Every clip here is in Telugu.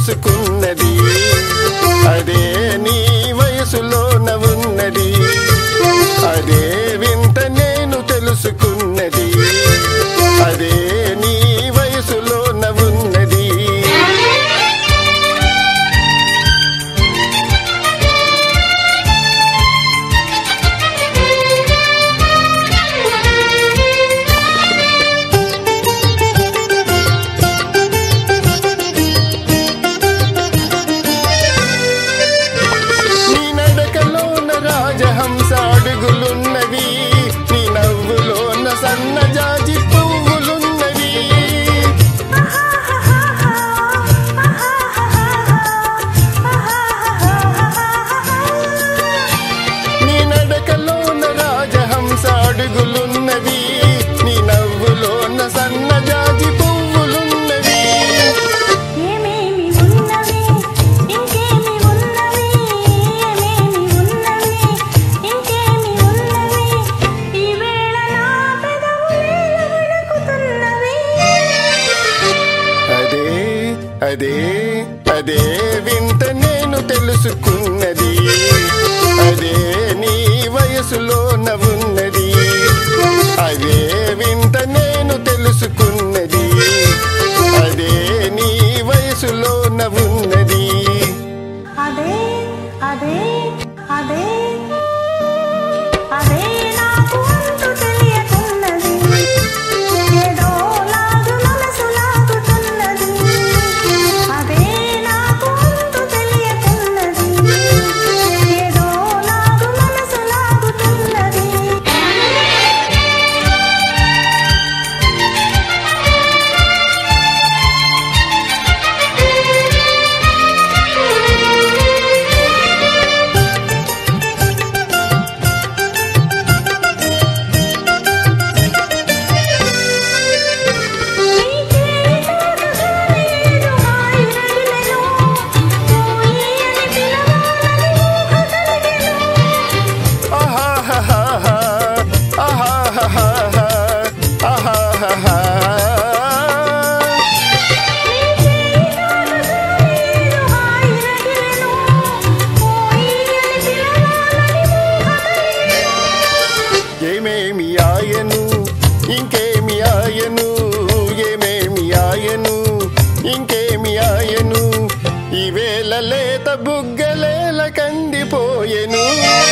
తెలుసుకున్నది అదే నీ వయసులోన ఉన్నది అదే వింత నేను తెలుసుకున్నది అదే నీ వయసులోన ఉన్నది నీ నడకలోన రాజహంస అడుగులున్నవి నీ నవ్వులోన సన్నజాజి పువ్వులున్నవి నీ నడకలోన రాజహంస అడుగులున్నవి నీ నవ్వులోన సన్నజాజి పువ్వులున్నవి ఏమేమి ఉన్నవి ఇంకేమి ఉన్నవి ఏమేమి ఉన్నవి ఇంకేమి ఉన్నవి ఈ వేళ నా పెదవులేల వణుకుతున్నవి అదే అదే అదే వింత నేను తెలుసుకున్నది అదే నీ వయసులో నవ్వున్నది అదే వింత నేను తెలుసుకున్నది అదే నీ వయసులో నవ్వున్నది అదే అదే అదే అదే నాకు అంతు తెలియకున్నది ఏదో లాగు మనసు లాగుతున్నది అదే నాకు అంతు తెలియకున్నది ఏదో లాగు మనసు లాగుతున్నది ఆహాహాహా, ఆహాహాహా, ఆహాహాహా. ఏమేమి ఆయను ఇంకేమి ఆయను ఏమేమి ఆయను ఇంకేమి ఆయను ఈవేళ లేత బుగ్గలేల కందిపోయెను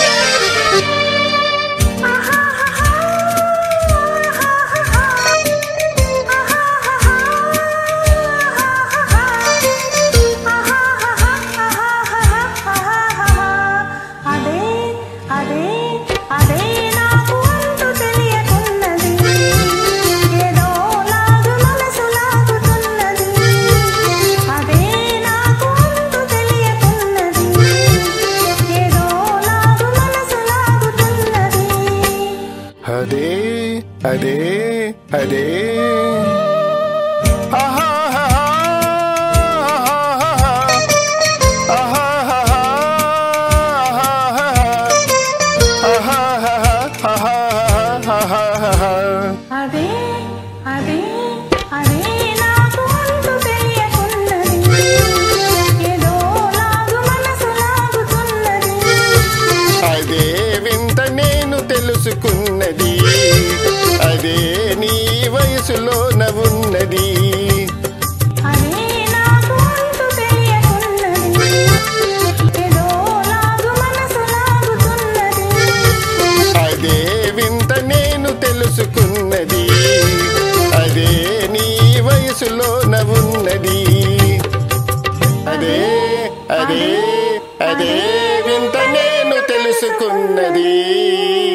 అదే అదే అదే నాకు అంతు తెలియకున్నది ఏదో లాగు మనసు లాగుతున్నది అదే నాకు అంతు తెలియకున్నది ఏదో లాగు మనసు లాగుతున్నది అదే అదే అదే ఆహాహాహా, ఆహాహాహా, ఆహాహాహా, ఆహాహాహా. అదే అదే అదే నాకు అంతు తెలియకున్నది ఏదో లాగు మనసు లాగుతున్నది అదే వింత నేను తెలుసుకున్నది అదే నీ వయసులో ఉన్నది అదే నాకు అంతు తెలియకున్నది ఏదో లాగు మనసు లాగుతున్నది అదే వింత నేను తెలుసుకున్నది అదే నీ వయసులో ఉన్నది అదే అదే అదే వింత నేను తెలుసుకున్నది